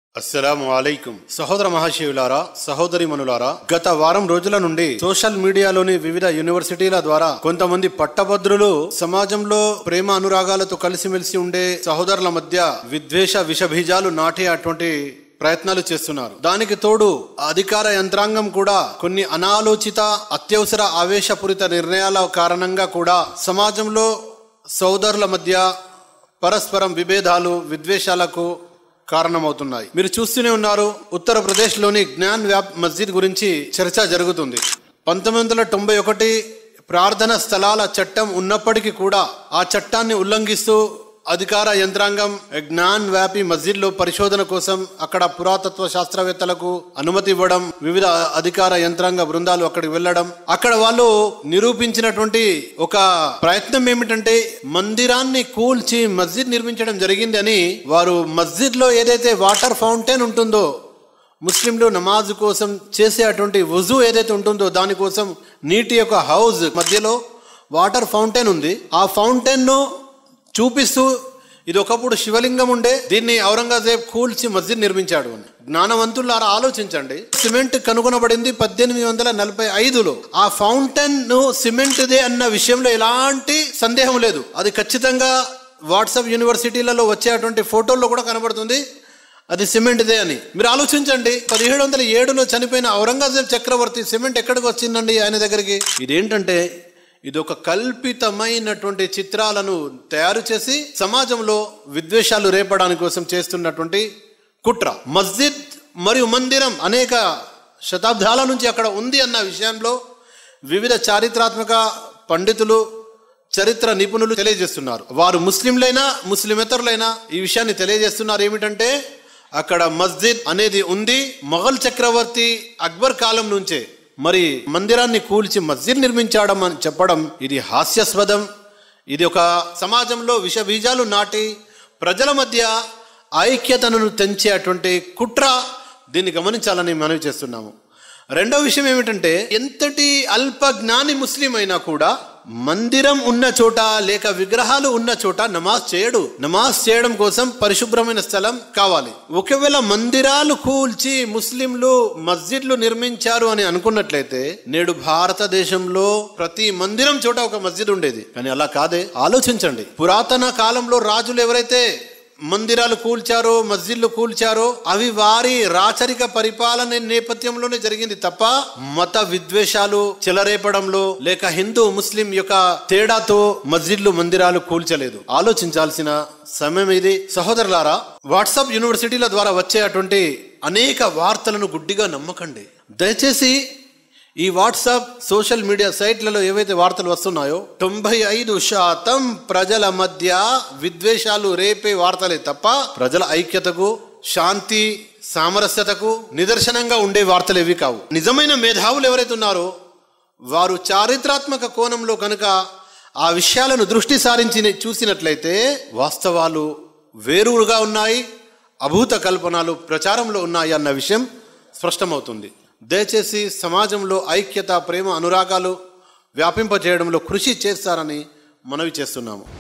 అస్సలాము అలైకుం సహోదర మహాశివులారా సహోదరి మనులారా గత వారం రోజుల నుండి సోషల్ మీడియాలోని వివిధ యూనివర్సిటీల ద్వారా కొంతమంది పట్టభద్రులు సమాజంలో ప్రేమ అనురాగాలతో కలిసిమెలిసి ఉండే సహోదరుల మధ్య విద్వేష విషబీజాలు నాటే అటువంటి ప్రయత్నాలు చేస్తున్నారు దానికి తోడు అధికార యంత్రాంగం కూడా కొన్ని అనాలోచిత అత్యవసర ఆవేశపూరిత నిర్ణయాల కారణంగా కూడా సమాజంలో సోదరుల మధ్య పరస్పరం విభేదాలు విద్వేషాలకు కారణమవుతున్నాయి మీరు చూస్తూనే ఉన్నారు ఉత్తరప్రదేశ్లోని జ్ఞాన్ వ్యాప్ మస్జిద్ గురించి చర్చ జరుగుతుంది పంతొమ్మిది వందల తొంభై ఒకటి ప్రార్థన స్థలాల చట్టం ఉన్నప్పటికీ కూడా ఆ చట్టాన్ని ఉల్లంఘిస్తూ అధికార యంత్రాంగం జ్ఞాన్ వ్యాపి మస్జిద్లో పరిశోధన కోసం అక్కడ పురాతత్వ శాస్త్రవేత్తలకు అనుమతి ఇవ్వడం వివిధ అధికార యంత్రాంగ బృందాలు అక్కడికి వెళ్ళడం అక్కడ వాళ్ళు నిరూపించినటువంటి ఒక ప్రయత్నం ఏమిటంటే మందిరాన్ని కూల్చి మస్జిద్ నిర్మించడం జరిగింది అని వారు మస్జిద్ లో ఏదైతే వాటర్ ఫౌంటైన్ ఉంటుందో ముస్లింలు నమాజ్ కోసం చేసే అటువంటి వజు ఏదైతే ఉంటుందో దానికోసం నీటి యొక్క హౌజ్ మధ్యలో వాటర్ ఫౌంటైన్ ఉంది ఆ ఫౌంటైన్ ను చూపిస్తూ ఇది ఒకప్పుడు శివలింగం ఉండే దీన్ని ఔరంగజేబ్ కూల్చి మస్జిద్ నిర్మించాడు అని జ్ఞానవంతులారా ఆలోచించండి సిమెంట్ కనుగొనబడింది పద్దెనిమిది వందల నలభై ఐదులో ఆ ఫౌంటైన్ ను సిమెంట్దే అన్న విషయంలో ఎలాంటి సందేహం లేదు అది ఖచ్చితంగా వాట్సాప్ యూనివర్సిటీలలో వచ్చేటువంటి ఫోటోల్లో కూడా కనబడుతుంది అది సిమెంట్దే అని మీరు ఆలోచించండి పదిహేడు వందల ఏడులో చనిపోయిన ఔరంగజేబ్ చక్రవర్తి సిమెంట్ ఎక్కడికి వచ్చిందండి ఆయన దగ్గరికి ఇదేంటంటే ఇది ఒక కల్పితమైనటువంటి చిత్రాలను తయారు చేసి సమాజంలో విద్వేషాలు రేపడానికి కోసం చేస్తున్నటువంటి కుట్ర మస్జిద్ మరియు మందిరం అనేక శతాబ్దాల నుంచి అక్కడ ఉంది అన్న విషయంలో వివిధ చారిత్రాత్మక పండితులు చరిత్ర నిపుణులు తెలియజేస్తున్నారు వారు ముస్లింలైనా ముస్లిమేతరులైనా ఈ విషయాన్ని తెలియజేస్తున్నారు ఏమిటంటే అక్కడ మస్జిద్ అనేది ఉంది మొఘల్ చక్రవర్తి అక్బర్ కాలం నుంచే మరి మందిరాన్ని కూల్చి మస్జిద్ నిర్మించడం అని చెప్పడం ఇది హాస్యాస్పదం ఇది ఒక సమాజంలో విష బీజాలు నాటి ప్రజల మధ్య ఐక్యతను తెంచేటువంటి కుట్ర దీన్ని గమనించాలని మనవి చేస్తున్నాము రెండో విషయం ఏమిటంటే ఎంతటి అల్ప జ్ఞాని ముస్లిం అయినా కూడా మందిరం ఉన్న చోట లేక విగ్రహాలు ఉన్న చోట నమాజ్ చేయడు నమాజ్ చేయడం కోసం పరిశుభ్రమైన స్థలం కావాలి ఒకవేళ మందిరాలు కూల్చి ముస్లింలు మస్జిద్లు నిర్మించారు అని అనుకున్నట్లయితే నేడు భారతదేశంలో ప్రతి మందిరం చోట ఒక మస్జిద్ ఉండేది కానీ అలా కాదే ఆలోచించండి పురాతన కాలంలో రాజులు ఎవరైతే మందిరాలు కూల్చారో మస్జిద్లు కూల్చారో అవి వారి రాచరిక పరిపాలన నేపథ్యంలోనే జరిగింది తప్ప మత విద్వేషాలు చెలరేపడంలో లేక హిందూ ముస్లిం యొక్క తేడాతో మస్జిద్లు మందిరాలు కూల్చలేదు ఆలోచించాల్సిన సమయం ఇది సహోదరులారా వాట్సాప్ యూనివర్సిటీల ద్వారా వచ్చే అటువంటి అనేక వార్తలను గుడ్డిగా నమ్మకండి దయచేసి ఈ వాట్సాప్ సోషల్ మీడియా సైట్లలో ఏవైతే వార్తలు వస్తున్నాయో తొంభై ఐదు శాతం ప్రజల మధ్య విద్వేషాలు రేపే వార్తలే తప్ప ప్రజల ఐక్యతకు శాంతి సామరస్యతకు నిదర్శనంగా ఉండే వార్తలు ఏవి కావు నిజమైన మేధావులు ఎవరైతే ఉన్నారో వారు చారిత్రాత్మక కోణంలో కనుక ఆ విషయాలను దృష్టి సారించి చూసినట్లయితే వాస్తవాలు వేరుగా ఉన్నాయి అభూత కల్పనలు ప్రచారంలో ఉన్నాయి అన్న విషయం స్పష్టమవుతుంది దయచేసి సమాజంలో ఐక్యత ప్రేమ అనురాగాలు వ్యాపింపజేయడంలో కృషి చేస్తారని మనవి చేస్తున్నాము